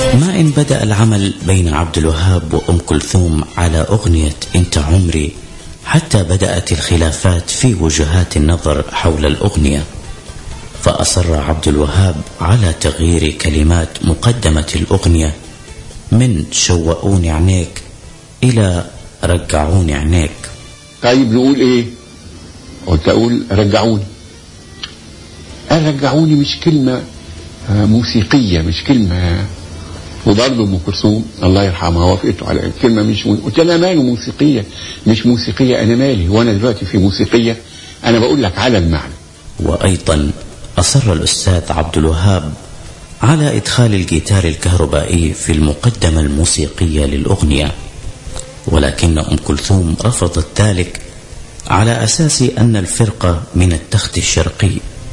ما إن بدأ العمل بين عبد الوهاب وأم كلثوم على أغنية أنت عمري حتى بدأت الخلافات في وجهات النظر حول الأغنية فأصر عبد الوهاب على تغيير كلمات مقدمة الأغنية من شوقوني عينيك إلى رجعوني عينيك طيب نقول ايه قلت اقول رجعوني قال رجعوني مش كلمة آه، موسيقية مش كلمة وبرضه ام كلثوم الله يرحمها وافقته على كلمة مش مو... قلت لها ماله موسيقية مش موسيقية انا مالي وانا دلوقتي في موسيقية انا بقول لك على المعنى وأيضا أصر الأستاذ عبد الوهاب على إدخال الجيتار الكهربائي في المقدمة الموسيقية للأغنية ولكن أم كلثوم رفضت ذلك على أساس أن الفرقة من التخت الشرقي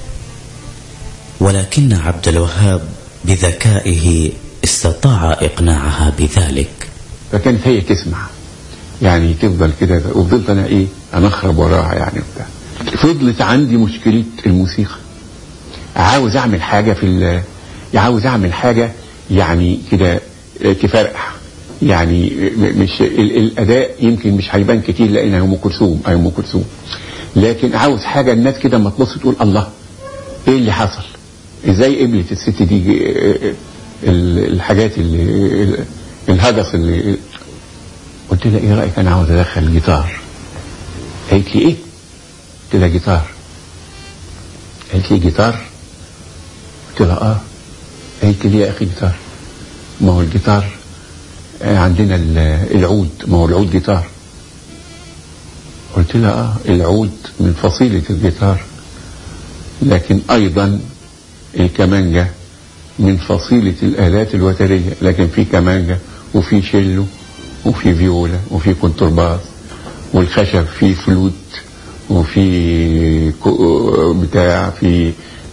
ولكن عبد الوهاب بذكائه استطاع إقناعها بذلك فكانت هي تسمع يعني تفضل كده وفضلت انا ايه انخرب وراها يعني وبتاع فضلت عندي مشكلة الموسيقى عاوز اعمل حاجة في ال- عاوز اعمل حاجة يعني كده تفرقع يعني م- مش ال- الاداء يمكن مش هيبان كتير لانها ام كلثوم اي ام كلثوم لكن عاوز حاجة الناس كده ما تبص تقول الله ايه اللي حصل ازاي قبلت الست دي ال- الحاجات اللي الهجس اللي قلت لها ايه رايك انا عاوز ادخل جيتار قالت لي ايه قلت لها جيتار قالت لي جيتار قلت لها اه قالت لي يا اخي جيتار ما هو الجيتار آه، عندنا ال- العود ما هو العود جيتار قلت لها اه العود من فصيلة الجيتار لكن ايضا الكمانجة من فصيلة الآلات الوترية لكن في كمانجة وفي شيلو وفي فيولا وفي كونترباس والخشب فيه فلوت وفي كو- بتاع في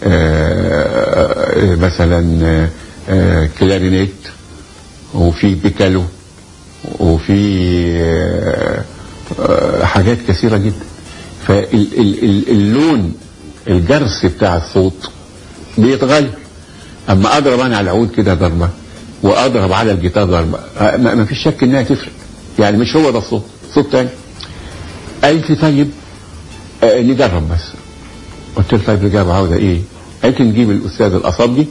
آه، مثلا آه، آه، كلارينيت وفي بيكالو وفي آه، آه، حاجات كثيرة جدا فاللون الجرس بتاع الصوت بيتغير اما اضرب انا على العود كده ضربه واضرب على الجيتار ضربه آه، ما ما فيش شك انها تفرق يعني مش هو ده الصوت صوت تاني قالت لي طيب آه، نجرب بس قلت لها طيب الاجابه عاوزه ايه؟ قالت لي نجيب الاستاذ الاصابجي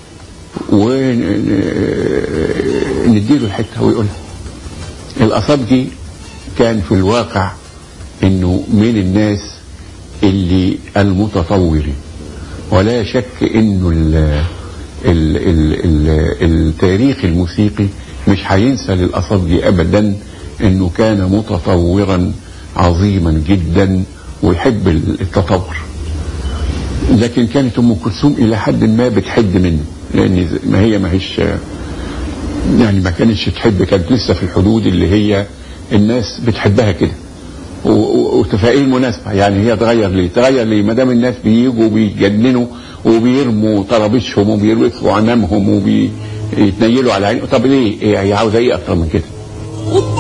ونديله الحته ويقولها الاصابجي كان في الواقع انه من الناس اللي المتطورين ولا شك انه ال ال ال ال التاريخ الموسيقي مش هينسى للاصابجي ابدا انه كان متطورا عظيما جدا ويحب التطور لكن كانت ام كلثوم الى حد ما بتحد منه لان ز- ما هي ما هيش يعني ما كانتش تحب كانت لسه في الحدود اللي هي الناس بتحبها كده و- و- وتفاقيه المناسبه يعني هي تغير ليه؟ تغير ليه؟ ما دام الناس بيجوا بيتجننوا وبيرموا طرابيشهم وبيرقصوا عمامهم وبيتنيلوا على عينهم طب ليه؟ إيه هي عاوزه ايه اكتر من كده؟